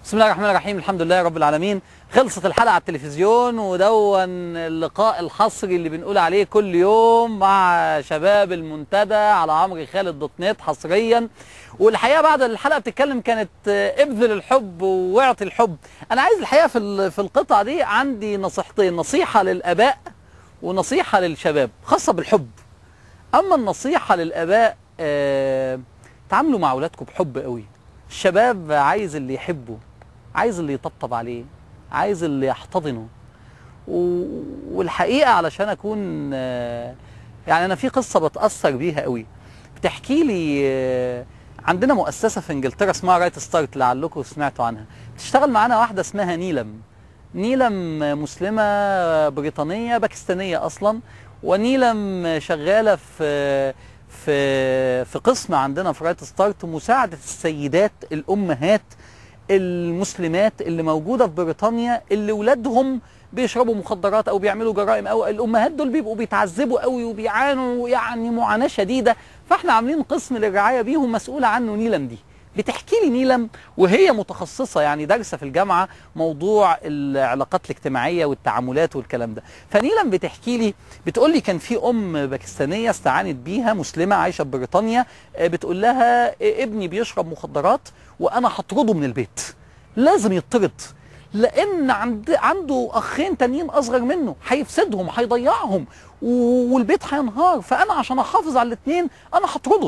بسم الله الرحمن الرحيم الحمد لله رب العالمين خلصت الحلقة على التلفزيون ودون اللقاء الحصري اللي بنقول عليه كل يوم مع شباب المنتدى على عمرو خالد دوت نت حصريا والحقيقة بعد الحلقة بتتكلم كانت ابذل الحب واعطي الحب أنا عايز الحقيقة في ال- في القطعة دي عندي نصيحتين نصيحة للآباء ونصيحة للشباب خاصة بالحب أما النصيحة للآباء آه، تعاملوا مع أولادكم بحب قوي الشباب عايز اللي يحبه عايز اللي يطبطب عليه عايز اللي يحتضنه و... والحقيقة علشان أكون آه، يعني أنا في قصة بتأثر بيها قوي بتحكي لي آه، عندنا مؤسسة في إنجلترا اسمها رايت ستارت لعلكم سمعتوا عنها بتشتغل معانا واحدة اسمها نيلم نيلم مسلمة بريطانية باكستانية أصلا ونيلم شغالة في في في قسم عندنا في رايت ستارت مساعدة السيدات الأمهات المسلمات اللي موجودة في بريطانيا اللي ولادهم بيشربوا مخدرات او بيعملوا جرائم او الامهات دول بيبقوا بيتعذبوا قوي وبيعانوا يعني معاناة شديدة فاحنا عاملين قسم للرعاية بيهم مسؤولة عنه نيلم دي بتحكي لي نيلم وهي متخصصة يعني دارسة في الجامعة موضوع العلاقات الاجتماعية والتعاملات والكلام ده فنيلم بتحكي لي بتقول لي كان في ام باكستانية استعانت بيها مسلمة عايشة في بريطانيا آه، بتقول لها آه، ابني بيشرب مخدرات وانا هطرده من البيت لازم يطرد لان عند عنده اخين تانيين اصغر منه هيفسدهم هيضيعهم و- والبيت هينهار فانا عشان احافظ على الاثنين انا هطرده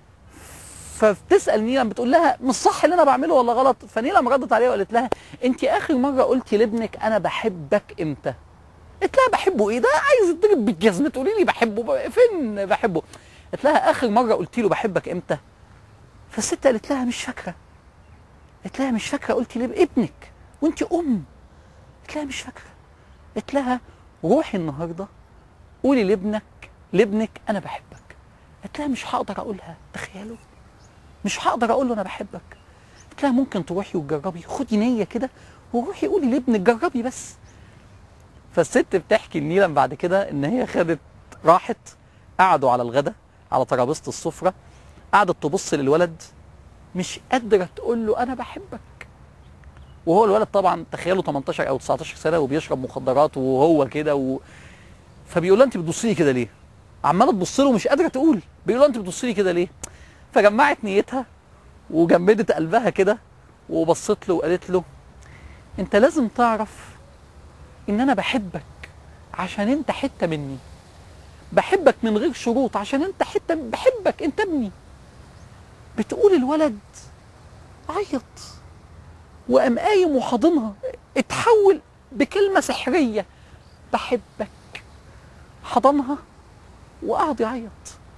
فبتسال نيلم بتقول لها مش صح اللي انا بعمله ولا غلط فنيلم ردت عليها وقالت لها انت اخر مره قلتي لابنك انا بحبك امتى قلت لها بحبه ايه ده عايز يضرب بالجزمه تقولي لي بحبه ب- فين بحبه قلت لها اخر مره قلت له بحبك امتى فالست قالت لها مش فاكره قلت لها مش فاكره قلتي لابنك وانت ام قلت لها مش فاكره قلت لها روحي النهارده قولي لابنك لابنك انا بحبك قلت لها مش هقدر اقولها تخيلوا مش هقدر اقول له انا بحبك قلت لها ممكن تروحي وتجربي خدي نيه كده وروحي قولي لابنك جربي بس فالست بتحكي النيلم بعد كده ان هي خدت راحت قعدوا على الغدا على ترابيزه السفره قعدت تبص للولد مش قادره تقول له انا بحبك وهو الولد طبعا تخيلوا 18 او 19 سنه وبيشرب مخدرات وهو كده و... فبيقول لها انت بتبصي لي كده ليه؟ عماله تبص له مش قادره تقول بيقول لها انت بتبصي لي كده ليه؟ فجمعت نيتها وجمدت قلبها كده وبصت له وقالت له انت لازم تعرف ان انا بحبك عشان انت حته مني بحبك من غير شروط عشان انت حته بحبك انت ابني بتقول الولد عيط وقام قايم وحاضنها اتحول بكلمه سحريه بحبك حضنها وقعد يعيط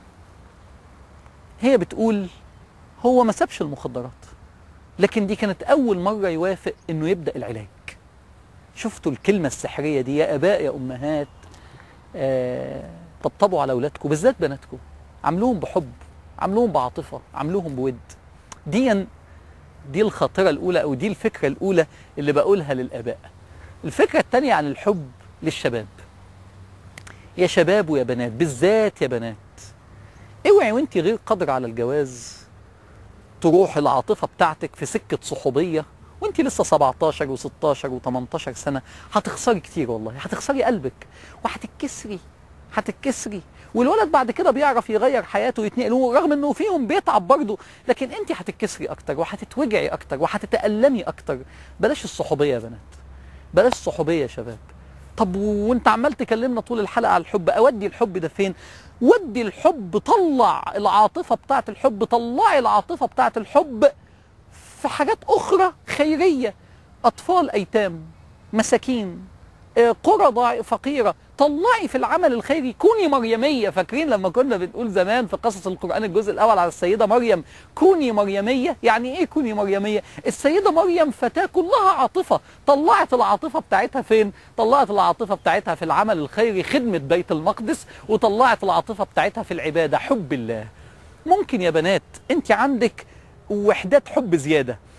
هي بتقول هو ما سابش المخدرات لكن دي كانت اول مره يوافق انه يبدا العلاج شفتوا الكلمه السحريه دي يا اباء يا امهات آه طبطبوا على اولادكم بالذات بناتكم عاملوهم بحب عاملوهم بعاطفه عاملوهم بود دي دي الخاطره الاولى او دي الفكره الاولى اللي بقولها للاباء الفكره الثانيه عن الحب للشباب يا شباب ويا بنات بالذات يا بنات اوعي وانت غير قادرة على الجواز تروح العاطفة بتاعتك في سكة صحوبية وانت لسه 17 و16 و18 سنة هتخسري كتير والله هتخسري قلبك وهتتكسري هتتكسري والولد بعد كده بيعرف يغير حياته ويتنقل رغم انه فيهم بيتعب برضه لكن انت هتتكسري اكتر وهتتوجعي اكتر وهتتألمي اكتر بلاش الصحوبية يا بنات بلاش صحوبية يا شباب طب وانت عمال تكلمنا طول الحلقه على الحب اودي الحب ده فين ودي الحب طلع العاطفه بتاعه الحب طلعي العاطفه بتاعه الحب في حاجات اخرى خيريه اطفال ايتام مساكين آه، قرى ضاع- فقيره طلعي في العمل الخيري كوني مريميه فاكرين لما كنا بنقول زمان في قصص القران الجزء الاول على السيده مريم كوني مريميه يعني ايه كوني مريميه السيده مريم فتاه كلها عاطفه طلعت العاطفه بتاعتها فين طلعت العاطفه بتاعتها في العمل الخيري خدمه بيت المقدس وطلعت العاطفه بتاعتها في العباده حب الله ممكن يا بنات انت عندك وحدات حب زياده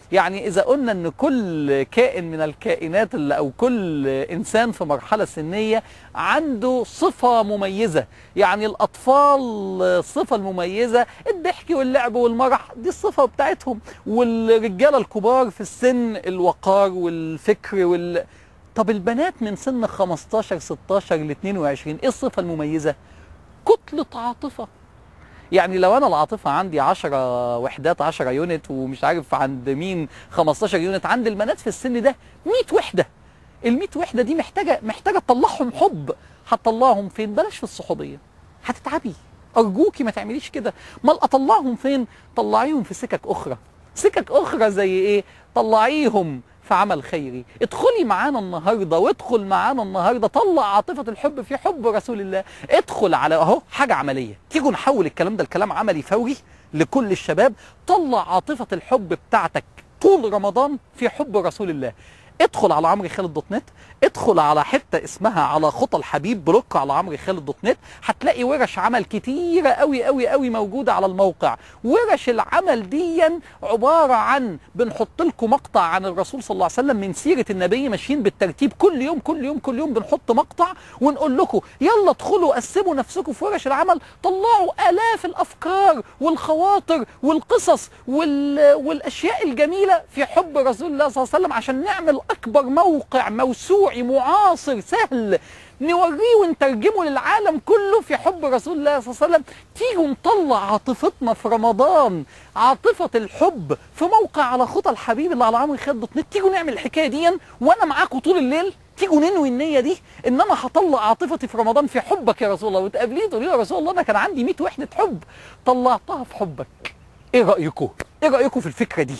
يعني اذا قلنا ان كل كائن من الكائنات اللي او كل انسان في مرحله سنيه عنده صفه مميزه يعني الاطفال الصفه المميزه الضحك واللعب والمرح دي الصفه بتاعتهم والرجاله الكبار في السن الوقار والفكر وال طب البنات من سن 15 16 ل 22 ايه الصفه المميزه كتله عاطفه يعني لو انا العاطفه عندي 10 وحدات 10 يونت ومش عارف عند مين 15 يونت عند البنات في السن ده 100 وحده ال 100 وحده دي محتاجه محتاجه تطلعهم حب هتطلعهم فين بلاش في الصحوبيه هتتعبي ارجوكي ما تعمليش كده امال اطلعهم فين طلعيهم في سكك اخرى سكك اخرى زي ايه طلعيهم في عمل خيري ادخلي معانا النهارده وادخل معانا النهارده طلع عاطفه الحب في حب رسول الله ادخل على اهو حاجه عمليه تيجوا نحول الكلام ده لكلام عملي فوري لكل الشباب طلع عاطفه الحب بتاعتك طول رمضان في حب رسول الله ادخل على عمرو خالد دوت نت ادخل على حته اسمها على خطى الحبيب بلوك على عمرو خالد دوت نت هتلاقي ورش عمل كتيره قوي قوي قوي موجوده على الموقع ورش العمل دي عباره عن بنحط لكم مقطع عن الرسول صلى الله عليه وسلم من سيره النبي ماشيين بالترتيب كل يوم كل يوم كل يوم بنحط مقطع ونقول لكم يلا ادخلوا قسموا نفسكم في ورش العمل طلعوا الاف الافكار والخواطر والقصص وال... والاشياء الجميله في حب رسول الله صلى الله عليه وسلم عشان نعمل اكبر موقع موسوعي معاصر سهل نوريه ونترجمه للعالم كله في حب رسول الله صلى الله عليه وسلم تيجوا نطلع عاطفتنا في رمضان عاطفة الحب في موقع على خطى الحبيب اللي على عمرو خالد دوت نت تيجوا نعمل الحكاية دي وانا معاكم طول الليل تيجوا ننوي النية دي ان انا هطلع عاطفتي في رمضان في حبك يا رسول الله وتقابليه تقولي يا رسول الله انا كان عندي 100 وحدة حب طلعتها في حبك ايه رأيكم ايه رأيكم في الفكرة دي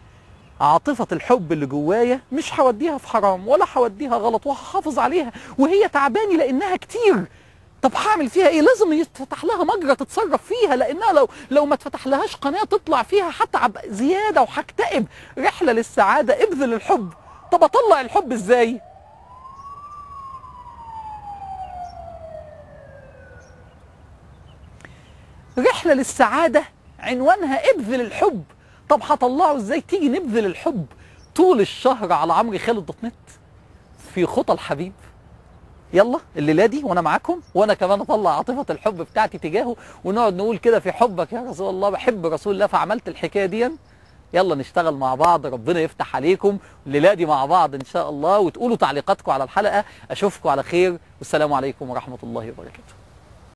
عاطفة الحب اللي جوايا مش هوديها في حرام ولا هوديها غلط وهحافظ عليها وهي تعباني لانها كتير طب هعمل فيها ايه لازم يتفتح لها مجرى تتصرف فيها لانها لو لو ما اتفتح لهاش قناه تطلع فيها هتعب زياده وهكتئب رحله للسعاده ابذل الحب طب اطلع الحب ازاي رحله للسعاده عنوانها ابذل الحب طب هطلعه ازاي تيجي نبذل الحب طول الشهر على عمرو خالد دوت نت في خطى الحبيب يلا الليله دي وانا معاكم وانا كمان اطلع عاطفه الحب بتاعتي تجاهه ونقعد نقول كده في حبك يا رسول الله بحب رسول الله فعملت الحكايه دي يلا نشتغل مع بعض ربنا يفتح عليكم الليله دي مع بعض ان شاء الله وتقولوا تعليقاتكم على الحلقه اشوفكم على خير والسلام عليكم ورحمه الله وبركاته